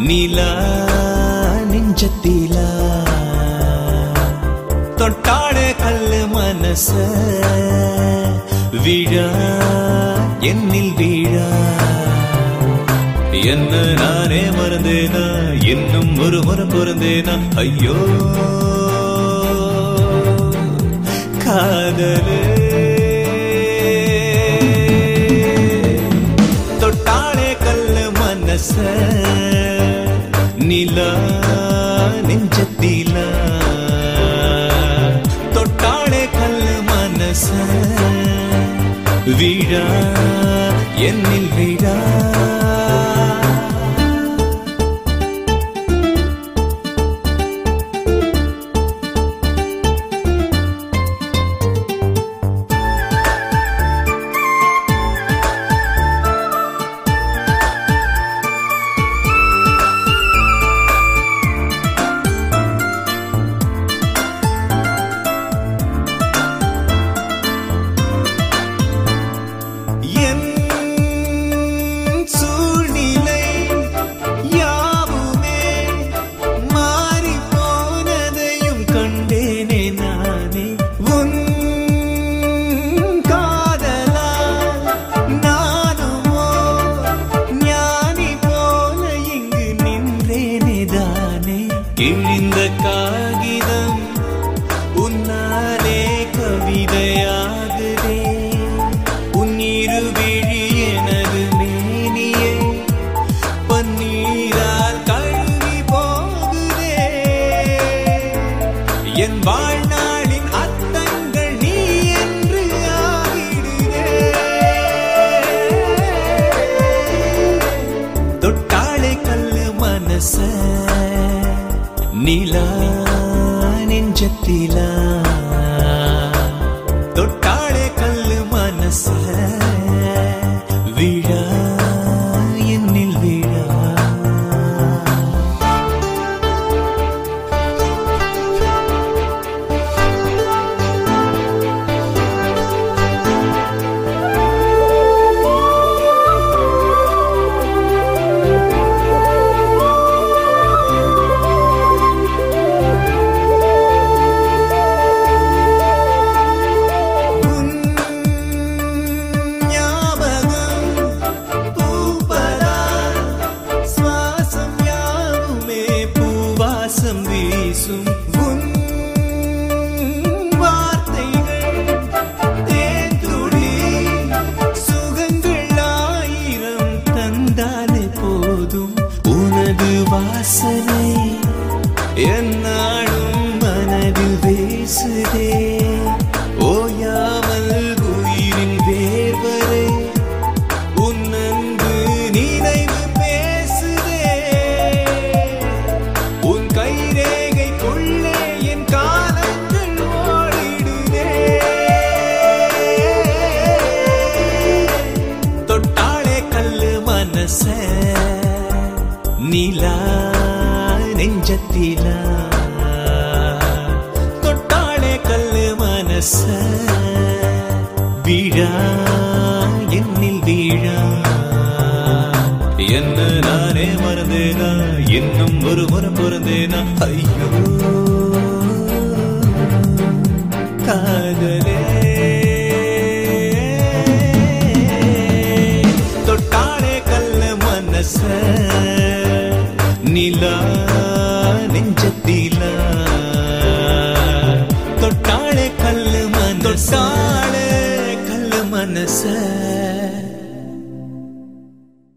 நிலா நெஞ்சத்திலா தொட்டாளே கல்லு மனச விழா என்னில் வீழா என்ன நானே மறந்தேனா இன்னும் ஒரு முறை பொருந்தேனா ஐயோ காதலே தொட்டாளே கல்லு மனச நிலா நெஞ்சத்திலா தொட்டாளே கல்லு மனச விழா என்னில் விழா என் சூழ்நிலை யாவுமே மாறிப் போனதையும் கண்டேனே நானே உன் காதலால் நானுமோ ஞானி போல இங்கு நின்றேனே தானே கிழிந்த காகிதம் உன்னாலே கவிதையாகுதே உன் இருவிழி எனது மேனியை பன்னீரால் கழுவி போகுதே என் வாழ்நாளின் அத்தங்கள் நீ என்று ஆகிடுதே தொட்டாளே கல்லு மனச நிலா நெஞ்சத்திலா தொட்டாளே கல்லு மனச விழா என்னில் விழா உன் ஞாபகம் பூப்பதால் சுவாசம் யாவுமே பூவாசம் வீசும் உன் வார்த்தைகள் தேன்துளி சுகங்கள் ஆயிரம் தந்தாலே போதும் உனது வாசனை என்னாலும் மனதில் பேசுதே ஓயாமல் உயிரின் வேர்வரை உன் அன்பு நினைவு பேசுதே உன் கைரேகைக்குள்ளே என் காலங்கள் ஓடிடுதே தொட்டாளே கல்லு மனச நிலா நெஞ்சத்திலா தொட்டாளே கல்லு மனச விழா என்னில் வீழா என்ன நானே மறந்தேனா இன்னும் ஒரு முறை பொருந்தேனா ஐயோ காதலே தொட்டாளே கல்லு மனச நிலா நெஞ்சத்திலா தொட்டாளே கல்லு மனச